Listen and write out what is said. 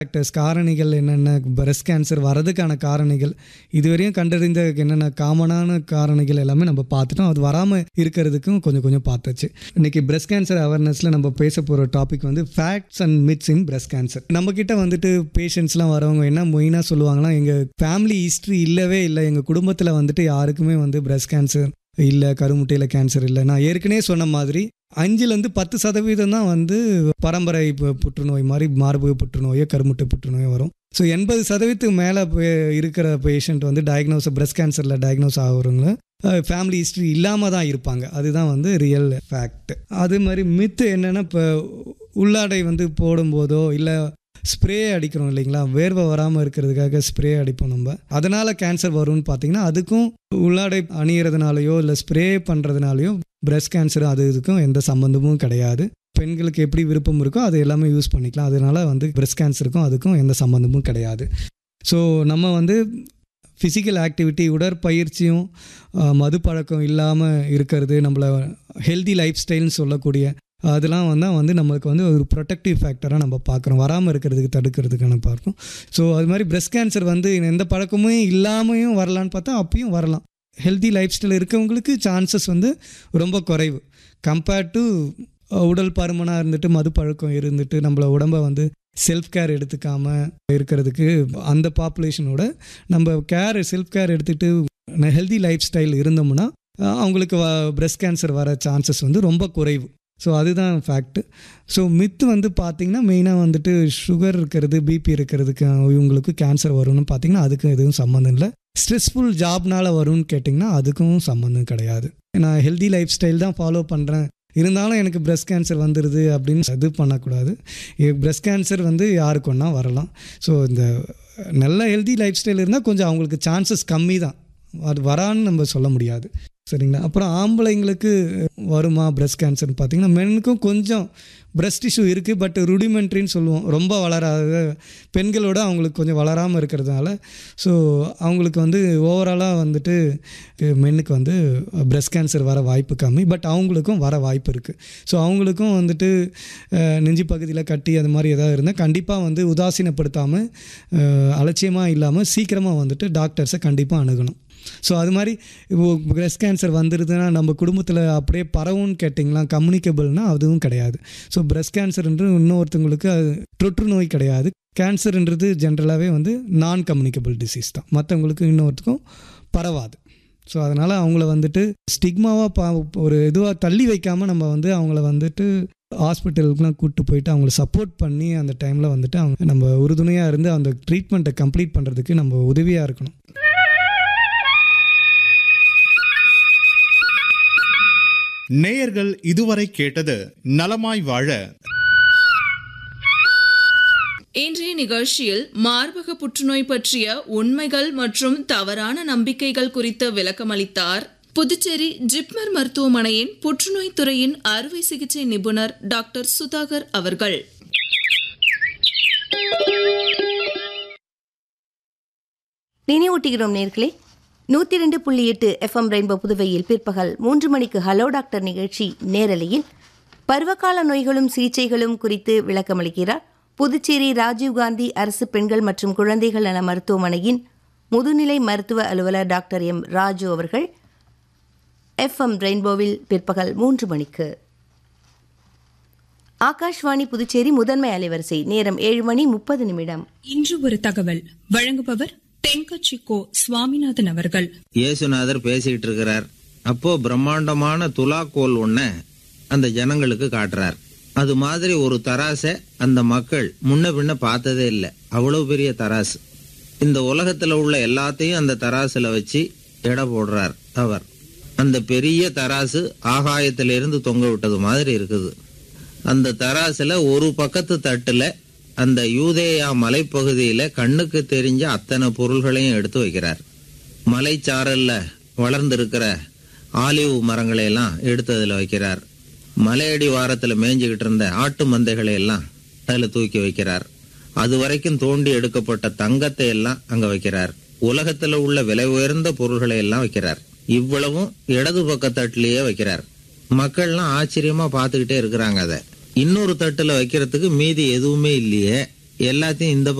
factors காரணிகள் என்னென்ன breast cancer வரதுக்கான காரணிகள் இதுவரையும் கண்டறிந்த என்னென்ன காமனான காரணிகள் எல்லாமே நம்ம பார்த்துட்டோம் அது வராமல் இருக்கிறதுக்கும் கொஞ்சம் கொஞ்சம் பார்த்தாச்சு இன்னைக்கு பிரஸ்ட் கேன்சர் அவேர்னஸில் நம்ம பேச போகிற டாபிக் வந்து facts and myths in breast cancer நம்ம கிட்ட வந்துட்டு பேஷண்ட்ஸ்லாம் வரவங்க என்ன மெயினாக சொல்லுவாங்கன்னா எங்கள் ஃபேமிலி ஹிஸ்ட்ரி இல்லவே இல்லை எங்கள் குடும்பத்தில் வந்துட்டு யாருக்குமே வந்து பிரஸ்ட் கேன்சர் இல்லை கருமுட்டையில் கேன்சர் இல்லை நான் ஏற்கனவே சொன்ன மாதிரி அஞ்சுலேருந்து பத்து சதவீதம் தான் வந்து பரம்பரை பு- புற்றுநோய் மாதிரி மார்பக புற்றுநோயோ கருமுட்டை புற்றுநோயோ வரும் ஸோ எண்பது சதவீதத்துக்கு மேலே இருக்கிற பேஷண்ட் வந்து டயக்னோஸ் பிரஸ்ட் கேன்சரில் டயக்னோஸ் ஆகுறவங்க ஃபேமிலி ஹிஸ்ட்ரி இல்லாமல் தான் இருப்பாங்க அதுதான் வந்து ரியல் ஃபேக்ட் அது மாதிரி மித்து என்னென்னா இப்போ உள்ளாடை வந்து போடும்போதோ இல்லை ஸ்ப்ரே அடிக்கிறோம் இல்லைங்களா வேர்வை வராமல் இருக்கிறதுக்காக ஸ்ப்ரே அடிப்போம் நம்ம அதனால் கேன்சர் வரும்னு பார்த்தீங்கன்னா அதுக்கும் உள்ளாடை அணியறதுனாலையோ இல்லை ஸ்ப்ரே பண்ணுறதுனாலையோ பிரஸ்ட் கேன்சர் அது இதுக்கும் எந்த சம்மந்தமும் கிடையாது பெண்களுக்கு எப்படி விருப்பம் இருக்கோ அது எல்லாமே யூஸ் பண்ணிக்கலாம் அதனால வந்து பிரஸ்ட் கேன்சருக்கும் அதுக்கும் எந்த சம்மந்தமும் கிடையாது ஸோ நம்ம வந்து ஃபிசிக்கல் ஆக்டிவிட்டி உடற்பயிற்சியும் அஹ், மது பழக்கம் இல்லாமல் இருக்கிறது நம்மளை ஹெல்தி லைஃப் ஸ்டைல்னு சொல்லக்கூடிய அதெல்லாம் வந்து வந்து நம்மளுக்கு வந்து ஒரு ப்ரொடெக்டிவ் ஃபேக்டராக நம்ம பார்க்குறோம் வராமல் இருக்கிறதுக்கு தடுக்கிறதுக்கான பார்க்கும் ஸோ அது மாதிரி பிரஸ்ட் கேன்சர் வந்து எந்த பழக்கமும் இல்லாமையும் வரலான்னு பார்த்தா அப்பயும் வரலாம் ஹெல்தி லைஃப் ஸ்டைல் இருக்கவங்களுக்கு சான்சஸ் வந்து ரொம்ப குறைவு கம்பேர்ட் டு உடல் பருமனாக இருந்துட்டு மது பழக்கம் இருந்துட்டு நம்மள உடம்ப வந்து செல்ஃப் கேர் எடுத்துக்காம இருக்கிறதுக்கு அந்த பாப்புலேஷனோட நம்ம கேர் செல்ஃப் கேர் எடுத்துகிட்டு ஹெல்தி லைஃப் ஸ்டைல் இருந்தோம்னா அஹ், அவங்களுக்கு பிரஸ்ட் கேன்சர் வர சான்சஸ் வந்து ரொம்ப குறைவு ஸோ அதுதான் ஃபேக்ட்டு ஸோ மித்து வந்து பார்த்திங்கன்னா மெயினாக வந்துட்டு சுகர் இருக்கிறது பிபி இருக்கிறதுக்கு இவங்களுக்கு கேன்சர் வரும்னு பார்த்தீங்கன்னா அதுக்கும் எதுவும் சம்மந்தம் இல்லை ஸ்ட்ரெஸ்ஃபுல் ஜாப்னால வரும்னு கேட்டிங்கன்னா அதுக்கும் சம்மந்தம் கிடையாது நான் ஹெல்தி லைஃப் ஸ்டைல் தான் ஃபாலோ பண்ணுறேன் இருந்தாலும் எனக்கு பிரஸ்ட் கேன்சர் வந்துடுது அப்படின்னு இது பண்ணக்கூடாது பிரஸ்ட் கேன்சர் வந்து யாருக்கு ஒன்றா வரலாம் ஸோ இந்த நல்ல ஹெல்தி லைஃப் ஸ்டைல் இருந்தால் கொஞ்சம் அவங்களுக்கு சான்சஸ் கம்மி தான் அது வரான்னு நம்ம சொல்ல முடியாது சரிங்களா அப்புறம் ஆம்பளைங்களுக்கு வருமா பிரஸ்ட் கேன்சர்னு பார்த்தீங்கன்னா மென்னுக்கும் கொஞ்சம் பிரஸ்ட் டிஷ்யூ இருக்குது பட் ருடிமெண்ட்ரின்னு சொல்லுவோம் ரொம்ப வளராத பெண்களோட அவங்களுக்கு கொஞ்சம் வளராமல் இருக்கிறதுனால ஸோ அவங்களுக்கு வந்து ஓவராலாக வந்துட்டு மென்னுக்கு வந்து பிரஸ்ட் கேன்சர் வர வாய்ப்பு கம்மி பட் அவங்களுக்கும் வர வாய்ப்பு இருக்குது ஸோ அவங்களுக்கும் வந்துட்டு அஹ், நெஞ்சு பகுதியில் கட்டி அது மாதிரி ஏதாவது இருந்தால் கண்டிப்பாக வந்து உதாசீனப்படுத்தாமல் அலட்சியமாக இல்லாமல் சீக்கிரமாக வந்துட்டு டாக்டர்ஸை கண்டிப்பாக அணுகணும் ஸோ அது மாதிரி இப்போ பிரஸ்ட் கேன்சர் வந்துடுதுன்னா நம்ம குடும்பத்தில் அப்படியே பரவும்னு கேட்டிங்களா கம்யூனிகபிள்னா அதுவும் கிடையாது ஸோ பிரஸ்ட் கேன்சர்ன்றது இன்னொருத்தவங்களுக்கு அது தொற்று நோய் கிடையாது கேன்சர்ன்றது ஜென்ரலாகவே வந்து நான் கம்யூனிகபிள் டிசீஸ் தான் மற்றவங்களுக்கு இன்னொருத்துக்கும் பரவாது ஸோ அதனால் அவங்கள வந்துட்டு ஸ்டிக்மாவாக பா ஒரு இதுவாக தள்ளி வைக்காமல் நம்ம வந்து அவங்கள வந்துட்டு ஹாஸ்பிட்டலுக்குலாம் கூப்பிட்டு போயிட்டு அவங்கள சப்போர்ட் பண்ணி அந்த டைமில் வந்துட்டு அவங்க நம்ம உறுதுணையாக இருந்து அந்த ட்ரீட்மெண்ட்டை கம்ப்ளீட் பண்ணுறதுக்கு நம்ம உதவியாக இருக்கணும் நேயர்கள் இதுவரை கேட்டது நலமாய் வாழ இன்றைய நிகழ்ச்சியில் மார்பக புற்றுநோய் பற்றிய உண்மைகள் மற்றும் தவறான நம்பிக்கைகள் குறித்து விளக்கமளித்தார் புதுச்சேரி ஜிப்மர் மருத்துவமனையின் புற்றுநோய் துறையின் அறுவை சிகிச்சை நிபுணர் டாக்டர் சுதாகர் அவர்கள் நினைவூட்டுகிறோம் நேர்களே நூற்றி ரெண்டு புள்ளி எட்டு எஃப்எம் ரெயின்போ புதுவையில் பிற்பகல் மூன்று மணிக்கு ஹலோ டாக்டர் நிகழ்ச்சி நேரலையில் பருவகால நோய்களும் சிகிச்சைகளும் குறித்து விளக்கமளிக்கிறார் புதுச்சேரி ராஜீவ்காந்தி அரசு பெண்கள் மற்றும் குழந்தைகள் நல மருத்துவமனையின் முதுநிலை மருத்துவ அலுவலர் டாக்டர் எம் ராஜு அவர்கள் எஃப்எம் ரெயின்போவில் பிற்பகல் மூன்று மணிக்கு ஆகாஷ்வாணி புதுச்சேரி முதன்மை அலைவரிசை நேரம் ஏழு மணி முப்பது நிமிடம் இன்று ஒரு தகவல் வழங்குபவர் தென்கட்சி கோ சுவாமிநாதன் அவர்கள் இயேசுநாதர் பேசிக்கிட்டு இருக்கிறார் அப்போ பிரம்மாண்டமான துலாக்கோல் ஒன்ன அந்த ஜனங்களுக்கு காட்டுறார் அது மாதிரி ஒரு தராசை அந்த மக்கள் முன்ன பின்ன பார்த்ததே இல்லை அவ்வளவு பெரிய தராசு இந்த உலகத்துல உள்ள எல்லாத்தையும் அந்த தராசுல வச்சு எடை போடுறார் அவர் அந்த பெரிய தராசு ஆகாயத்திலிருந்து தொங்க விட்டது மாதிரி இருக்குது அந்த தராசுல ஒரு பக்கத்து தட்டுல அந்த யூதேயா மலைப்பகுதியில கண்ணுக்கு தெரிஞ்ச அத்தனை பொருள்களையும் எடுத்து வைக்கிறார் மலைச்சாரல்ல வளர்ந்திருக்கிற ஆலிவ் மரங்களை எல்லாம் எடுத்து அதுல வைக்கிறார் மலையடி வாரத்துல மேய்ஞ்சுகிட்டு இருந்த ஆட்டு மந்தைகளை எல்லாம் அதுல தூக்கி வைக்கிறார் அது வரைக்கும் தோண்டி எடுக்கப்பட்ட தங்கத்தை எல்லாம் அங்க வைக்கிறார் உலகத்துல உள்ள விலை உயர்ந்த பொருள்களை எல்லாம் வைக்கிறார் இவ்வளவும் இடது பக்க தட்டுலயே வைக்கிறார் மக்கள்லாம் ஆச்சரியமா பார்த்துக்கிட்டே இருக்கிறாங்க அதை இன்னொரு தட்டுல வைக்கிறதுக்கு மீதி எதுவுமே இல்லையே எல்லாத்தையும் இந்த